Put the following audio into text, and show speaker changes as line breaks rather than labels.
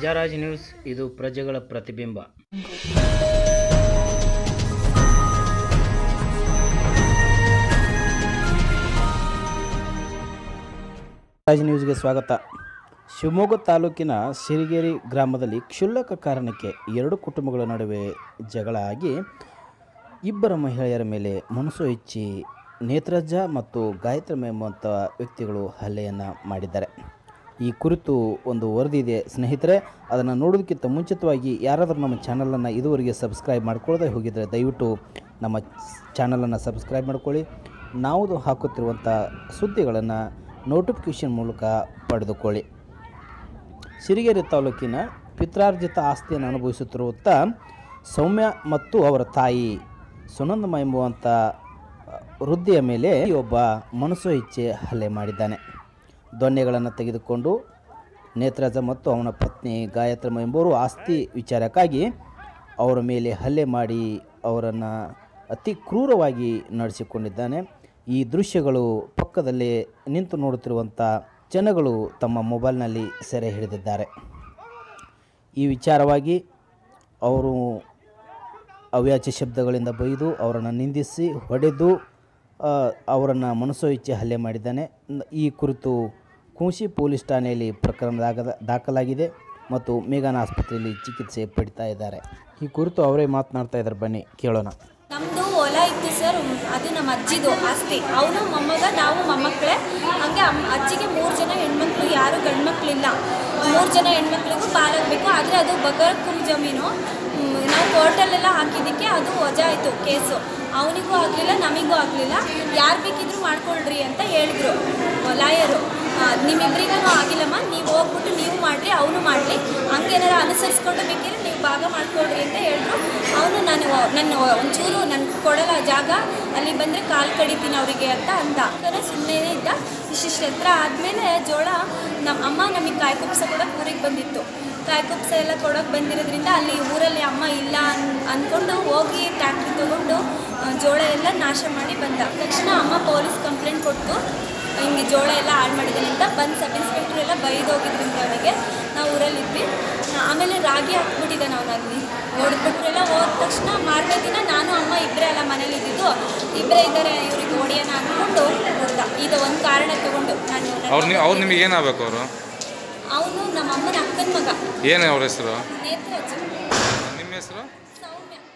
ಪ್ರಜಾರಾಜ್ news ಇದು ಪ್ರಜೆಗಳ ಪ್ರತಿಬಿಂಬ ರಾಜ್ ನ್ಯೂಸ್ಗೆ ಸ್ವಾಗತ ಶಿವಮೊಗ್ಗ ತಾಲೂಕಿನ ಸಿರಿಗೇರಿ ಗ್ರಾಮದಲ್ಲಿ ಕ್ಷುಲ್ಲಕ ಕಾರಣಕ್ಕೆ ಎರಡು ಕುಟುಂಬಗಳ ನಡುವೆ ಜಗಳ ಆಗಿ ಇಬ್ಬರ ಮಹಿಳೆಯರ ಮೇಲೆ ಮನಸ್ಸು ಹೆಚ್ಚಿ ನೇತ್ರಜ್ಜ ಮತ್ತು ಗಾಯತ್ರಿ ಎಂಬಂಥ ವ್ಯಕ್ತಿಗಳು ಹಲ್ಲೆಯನ್ನು ಮಾಡಿದ್ದಾರೆ ಈ ಕುರಿತು ಒಂದು ವರದಿ ಇದೆ ಸ್ನೇಹಿತರೆ ಅದನ್ನು ನೋಡೋದಕ್ಕಿಂತ ಮುಂಚಿತವಾಗಿ ಯಾರಾದರೂ ನಮ್ಮ ಚಾನಲನ್ನು ಇದುವರೆಗೆ ಸಬ್ಸ್ಕ್ರೈಬ್ ಮಾಡ್ಕೊಳ್ಳದೆ ಹೋಗಿದ್ದರೆ ದಯವಿಟ್ಟು ನಮ್ಮ ಚಾನಲನ್ನು ಸಬ್ಸ್ಕ್ರೈಬ್ ಮಾಡ್ಕೊಳ್ಳಿ ನಾವು ಹಾಕುತ್ತಿರುವಂಥ ಸುದ್ದಿಗಳನ್ನು ನೋಟಿಫಿಕೇಷನ್ ಮೂಲಕ ಪಡೆದುಕೊಳ್ಳಿ ಸಿರಿಗೆರೆ ತಾಲೂಕಿನ ಪಿತ್ರಾರ್ಜಿತ ಆಸ್ತಿಯನ್ನು ಅನುಭವಿಸುತ್ತಿರುವಂಥ ಸೌಮ್ಯ ಮತ್ತು ಅವರ ತಾಯಿ ಸುನಂದಮ್ಮ ಎಂಬುವಂಥ ವೃದ್ಧಿಯ ಮೇಲೆ ಒಬ್ಬ ಮನಸ್ಸು ಇಚ್ಛೆ ಹಲ್ಲೆ ಮಾಡಿದ್ದಾನೆ ದೊನ್ನೆಗಳನ್ನು ತೆಗೆದುಕೊಂಡು ನೇತ್ರಜ ಮತ್ತು ಅವನ ಪತ್ನಿ ಗಾಯತ್ರಮ್ಮ ಎಂಬುವರು ಆಸ್ತಿ ವಿಚಾರಕ್ಕಾಗಿ ಅವರ ಮೇಲೆ ಹಲ್ಲೆ ಮಾಡಿ ಅವರನ್ನು ಅತಿ ಕ್ರೂರವಾಗಿ ನಡೆಸಿಕೊಂಡಿದ್ದಾನೆ ಈ ದೃಶ್ಯಗಳು ಪಕ್ಕದಲ್ಲಿ ನಿಂತು ನೋಡುತ್ತಿರುವಂಥ ಜನಗಳು ತಮ್ಮ ಮೊಬೈಲ್ನಲ್ಲಿ ಸೆರೆ ಹಿಡಿದಿದ್ದಾರೆ ಈ ವಿಚಾರವಾಗಿ ಅವರು ಅವ್ಯಾಚ್ಯ ಶಬ್ದಗಳಿಂದ ಬೈದು ಅವರನ್ನು ನಿಂದಿಸಿ ಹೊಡೆದು ಅವರನ್ನು ಮನಸೋ ಇಚ್ಛೆ ಹಲ್ಲೆ ಮಾಡಿದ್ದಾನೆ ನ- ಈ ಕುರಿತು ಕುಂಸಿ ಪೊಲೀಸ್ ಠಾಣೆಯಲ್ಲಿ ಪ್ರಕರಣ ದಾಖಲ ದಾಖಲಾಗಿದೆ ಮತ್ತು ಮೇಘಾನ ಆಸ್ಪತ್ರೆಯಲ್ಲಿ ಚಿಕಿತ್ಸೆ ಪಡಿತಾ ಇದ್ದಾರೆ ಈ ಕುರಿತು ಅವರೇ ಮಾತನಾಡ್ತಾ ಇದ್ದಾರೆ ಬನ್ನಿ ಕೇಳೋಣ
ನಮ್ಮದು ಹೊಲ ಇತ್ತು ಸರ್ ಅದು ನಮ್ಮ ಅಜ್ಜಿದು ಆಸ್ತಿ ಅವನು ಮೊಮ್ಮಗ ನಾವು ಮೊಮ್ಮಕ್ಕಳೇ ಹಾಗೆ ಅಮ್ಮ ಅಜ್ಜಿಗೆ ಮೂರು ಜನ ಹೆಣ್ಮಕ್ಳು ಯಾರು ಗಂಡ್ಮಕ್ಳಿಲ್ಲ ಮೂರು ಜನ ಹೆಣ್ಮಕ್ಳಿಗೂ ಪಾಲಾಗಬೇಕು ಆದರೆ ಅದು ಬಗರ್ಕುಮ್ ಜಮೀನು ಮ್, ನಾವು ಕೋರ್ಟಲ್ಲೆಲ್ಲ ಹಾಕಿದ್ದಕ್ಕೆ ಅದು ವಜಾ ಆಯಿತು ಕೇಸು ಅವನಿಗೂ ಆಗಲಿಲ್ಲ ನಮಗೂ ಆಗಲಿಲ್ಲ ಯಾರು ಬೇಕಿದ್ರು ಮಾಡ್ಕೊಳ್ರಿ ಅಂತ ಹೇಳಿದ್ರು ಲಾಯರು ನಿಮ್ಮಿಬ್ಬರಿಗೂ ಆಗಿಲ್ಲಮ್ಮ ನೀವು ಹೋಗ್ಬಿಟ್ಟು ನೀವು ಮಾಡಿರಿ ಅವನು ಮಾಡಲಿ ಹಂಗೇನಾರು ಅನುಸರಿಸ್ಕೊಂಡು ಬೇಕಿದ್ರೆ ನೀವು ಭಾಗ ಮಾಡ್ಕೊಳ್ರಿ ಅಂತ ಹೇಳಿದ್ರು ಅವನು ನಾನು ನನ್ನ ಒಂಚೂರು ನನ್ಗೆ ಕೊಡಲ್ಲ ಜಾಗ ಅಲ್ಲಿ ಬಂದರೆ ಕಾಲು ಕಡಿತೀನಿ ಅವರಿಗೆ ಅಂತ ಅಂದ ಸುಮ್ಮನೆ ಇದ್ದ ಇಷ್ಟಿಷ್ಟು ಎತ್ತರ ಆದಮೇಲೆ ಜೋಳ ನಮ್ಮ ಅಮ್ಮ ನಮಗೆ ಕಾಯ್ಕುಪ್ಸ ಕೊಡೋಕೆ ಊರಿಗೆ ಬಂದಿತ್ತು ಕಾಯ್ಕುಪ್ಸ ಎಲ್ಲ ಕೊಡೋಕೆ ಬಂದಿರೋದ್ರಿಂದ ಅಲ್ಲಿ ಊರಲ್ಲಿ ಅಮ್ಮ ಇಲ್ಲ ಅನ್ ಅಂದ್ಕೊಂಡು ಹೋಗಿ ಟ್ಯಾಕ್ಟ್ರಿ ತೊಗೊಂಡು ಆ, ಜೋಳ ಎಲ್ಲ ನಾಶ ಮಾಡಿ ಬಂದ ತಕ್ಷಣ ಅಮ್ಮ ಪೊಲೀಸ್ ಕಂಪ್ಲೇಂಟ್ ಕೊಟ್ಟು ಹಿಂಗೆ ಜೋಳ ಎಲ್ಲ ಹಾಳು ಮಾಡಿದ್ದಾನೆ ಅಂತ ಬಂದು ಸಬ್ ಇನ್ಸ್ಪೆಕ್ಟರ್ ಎಲ್ಲ ಬೈದು ಹೋಗಿದ್ರಿಂದ ಅವನಿಗೆ ನಾವು ಊರಲ್ಲಿದ್ವಿ ಆಮೇಲೆ ರಾಗಿ ಹಾಕ್ಬಿಟ್ಟಿದ್ದಾನೆ ಅವನಲ್ಲಿ ಹೊಡೆದ್ಬಿಟ್ರೆಲ್ಲ ಹೋದ ತಕ್ಷಣ ಮಾರನೇ ದಿನ ನಾನು ಅಮ್ಮ ಇಬ್ಬರೇ ಅಲ್ಲ ಮನೇಲಿ ಇದ್ದಿದ್ದು ಇಬ್ಬರೇ ಇದ್ದಾರೆ ಇವ್ರಿಗೆ ಹೊಡಿಯೋಣ ಅಂದ್ಕೊಂಡು ಹೊಡ್ದ ಇದು ಒಂದು ಕಾರಣ ತಗೊಂಡು ನಾನು
ಅವ್ರು ನೀವು ಅವ್ರು ನಿಮಗೆ ಏನಾಗಬೇಕು ಅವರು
ಅವನು ನಮ್ಮ ಅಮ್ಮನ ಅಕ್ಕನ ಮಗ
ಏನು ಅವ್ರ ಹೆಸರು
ನೇತ್ರಾಜ್
ನಿಮ್ಮ ಹೆಸರು
ಸೌಮ್ಯ